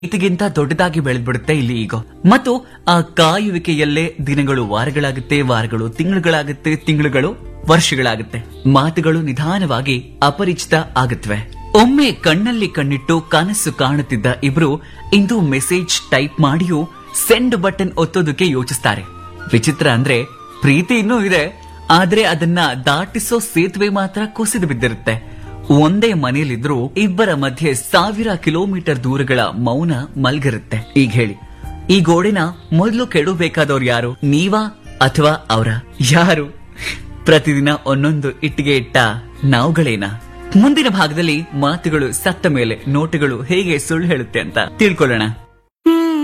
ಇದಕ್ಕಿಂತ ದೊಡ್ಡದಾಗಿ ಬೆಳೆದ್ಬಿಡುತ್ತೆ ಇಲ್ಲಿ ಈಗ ಮತ್ತು ಆ ಕಾಯುವಿಕೆಯಲ್ಲೇ ದಿನಗಳು ವಾರಗಳಾಗುತ್ತೆ ವಾರಗಳು ತಿಂಗಳುಗಳಾಗುತ್ತೆ ತಿಂಗಳುಗಳು ವರ್ಷಗಳಾಗುತ್ತೆ ಮಾತುಗಳು ನಿಧಾನವಾಗಿ ಅಪರಿಚಿತ ಆಗುತ್ತವೆ ಒಮ್ಮೆ ಕಣ್ಣಲ್ಲಿ ಕಣ್ಣಿಟ್ಟು ಕನಸು ಕಾಣುತ್ತಿದ್ದ ಇಬ್ರು ಇಂದು ಮೆಸೇಜ್ ಟೈಪ್ ಮಾಡಿಯೂ ಸೆಂಡ್ ಬಟನ್ ಒತ್ತೋದಕ್ಕೆ ಯೋಚಿಸ್ತಾರೆ ವಿಚಿತ್ರ ಅಂದ್ರೆ ಪ್ರೀತಿ ಇನ್ನೂ ಇದೆ ಆದ್ರೆ ಅದನ್ನ ದಾಟಿಸೋ ಸೇತುವೆ ಮಾತ್ರ ಕುಸಿದು ಬಿದ್ದಿರುತ್ತೆ ಒಂದೇ ಮನೆಯಲ್ಲಿದ್ರು ಇಬ್ಬರ ಮಧ್ಯೆ ಸಾವಿರ ಕಿಲೋಮೀಟರ್ ದೂರಗಳ ಮೌನ ಮಲ್ಗಿರುತ್ತೆ ಈಗ ಹೇಳಿ ಈ ಗೋಡೆನ ಮೊದಲು ಕೆಡಬೇಕಾದವ್ರು ಯಾರು ನೀವಾ ಅಥವಾ ಅವರ ಯಾರು ಪ್ರತಿದಿನ ಒಂದೊಂದು ಇಟ್ಟಿಗೆ ಇಟ್ಟ ನಾವುಗಳೇನಾ ಮುಂದಿನ ಭಾಗದಲ್ಲಿ ಮಾತುಗಳು ಸತ್ತ ಮೇಲೆ ನೋಟುಗಳು ಹೇಗೆ ಸುಳ್ಳು ಹೇಳುತ್ತೆ ಅಂತ ತಿಳ್ಕೊಳ್ಳೋಣ